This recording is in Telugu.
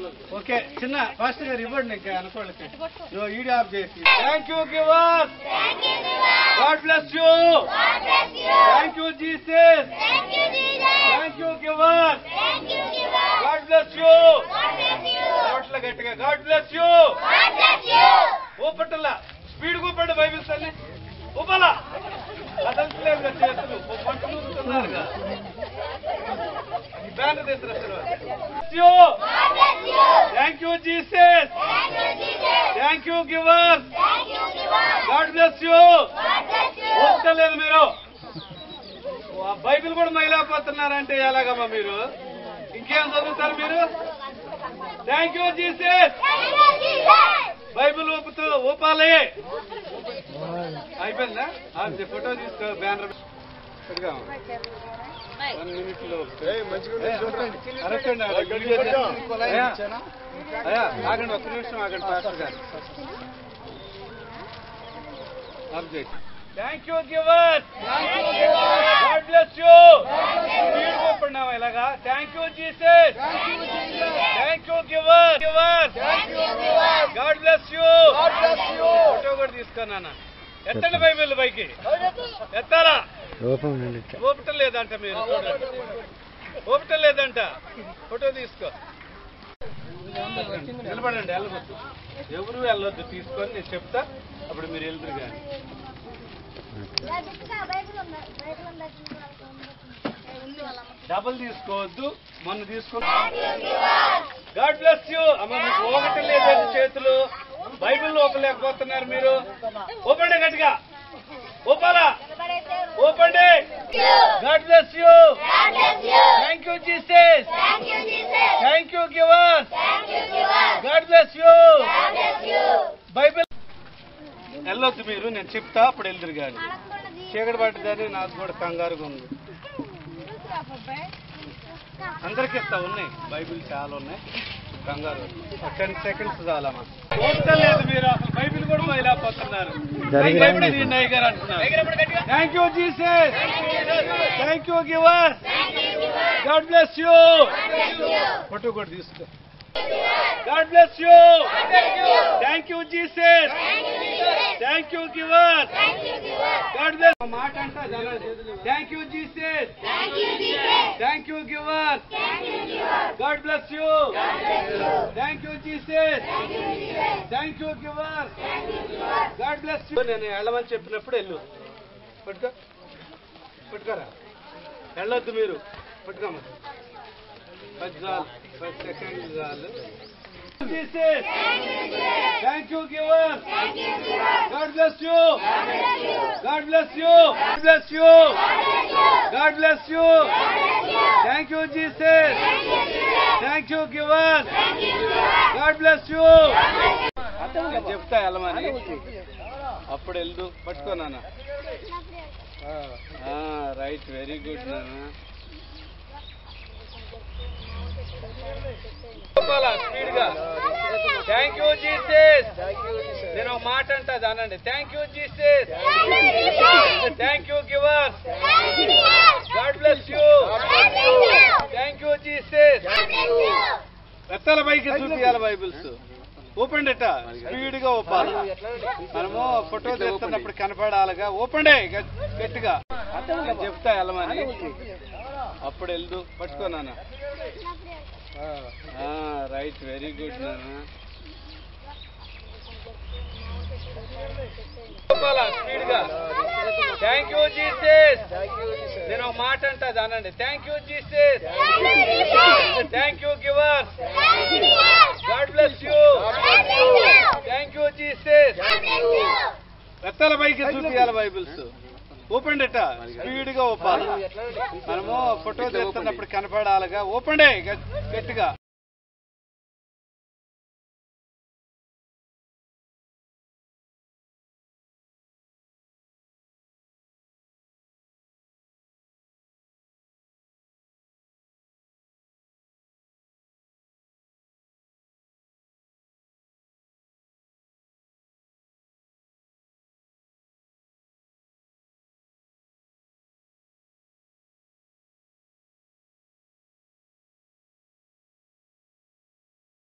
ఓకే చిన్న ఫాస్ట్ గారు ఇవ్వండి ఇంకా అనుకోళ్ళకి ఇదిగో ఈడీ ఆఫ్ చేసి thank you giver God bless you thank you Jesus thank you giver God bless you ఓట్ల గట్టిగా గాడ్ బ్లెస్ యూ ఊపట్టల్లా స్పీడ్ ఊపండి బైబిల్స్ అన్ని ఊపలా కదలట్లేదు కదా చేతులు ఓ పంట నూరుతున్నారుగా ఈ బ్యానర్ తీసిన thank you Jesus thank you giver God bless you ఊపలేదు మీరు ఆ బైబిల్ కూడా మైలాపోతున్నారంటే ఎలాగమ్మా మీరు ఇంకేం చదువుతారు మీరు థ్యాంక్ యూ జీసస్ బైబిల్ ఊపుతూ ఊపాలి అయిపోయిందా అది ఫోటో తీసుకో బ్యానర్ పెట్టుకోమా. వన్ మినిట్ లో అరకండి, అలా వీడియో చేసి- అయ్యా, అయ్యా, ఆగండి ఒక్క నిమిషం ఆగండి పాస్టర్ గారు ఆఫ్ చేయి thank you giver God bless you speed పంపినామా ఇలాగా thank you Jesus thank you giver giver God bless you photo కూడా తీసుకున్నానా ఎత్తండి బైబిల్ పైకి ఎత్తారా ఊపటం లేదంట మీరు చూడండి ఊపటం లేదంట ఫోటో తీసుకో నిలబడండి వెళ్ళవద్దు ఎవరు వెళ్ళొద్దు తీసుకొని నేను చెప్తా అప్పుడు మీరు వెళ్తురు కానీ డబుల్ తీసుకోవద్దు మొన్న తీసుకో గాడ్ బ్లెస్ యూ అమ్మ మీకు ఒకటి లేదండి చేతులు బైబిల్ ఓపలేకపోతున్నారు మీరు ఓపండి గట్టిగా ఓపాలా ఓపండి God bless you thank you Jesus thank you giver God bless you Bible వెళ్ళొద్దు మీరు నేను చెప్తా అప్పుడు వెళ్తురు కానీ చీకటి పడ్డదని నాకు కూడా కంగారుగా ఉంది అందరికి ఇస్తా ఉన్నాయి బైబిల్ చాలా ఉన్నాయి కంగారు టెన్ సెకండ్స్ చాలమ్మా ఓపిక లేదు మీరు అసలు బైబిల్ కూడా మైలాపోతున్నారు బైబిల్ తీయండి అయ్య గారు అంటున్నారు thank you Jesus thank you giver God bless you photo కూడా తీసుకో God bless you thank you Jesus thank you giver God bless మాట అంట thank you Jesus thank you giver God bless you thank you Jesus thank you giver God bless you నేను వెళ్ళమని చెప్పినప్పుడు వెళ్ళు పట్టుకో పట్టుకోరా వెళ్ళొద్దు మీరు పట్టుకోమ్మా పది చాలు పది సెకండ్లు చాలు thank you giver God bless you God bless you bless you God bless you thank you Jesus thank you giver God bless you చెప్తా వెళ్ళమని అప్పుడు వెళ్దు పట్టుకో నాన్న రైట్ వెరీ గుడ్ నాన్న స్పీడ్ గా థ్యాంక్ యూ జీసస్ నేను ఒక మాట అంటా దానండి thank you Jesus thank you giver God bless you thank you Jesus రత్తాల పైకి చూపించాలి బైబిల్స్ ఓపెన్ అట స్పీడ్ గా ఓపాలి మనము ఫోటో తీస్తున్నప్పుడు కనపడాలిగా ఓపెన్ గట్టిగా నేను చెప్తా వెళ్ళమని అప్పుడు వెళ్దు పట్టుకో నాన్న రైట్ వెరీ గుడ్ నాన్న స్పీడ్ గా థ్యాంక్ యూ జీసస్ నేను ఒక మాట అంటా దానండి thank you Jesus thank you giver God bless you thank you Jesus రత్తాల పైకి చూపించాలి బైబిల్స్ ఓపెన్ అట స్పీడ్ గా ఓపాలి మనము ఫోటో తీస్తున్నప్పుడు కనపడాలిగా ఓపెన్ గట్టిగా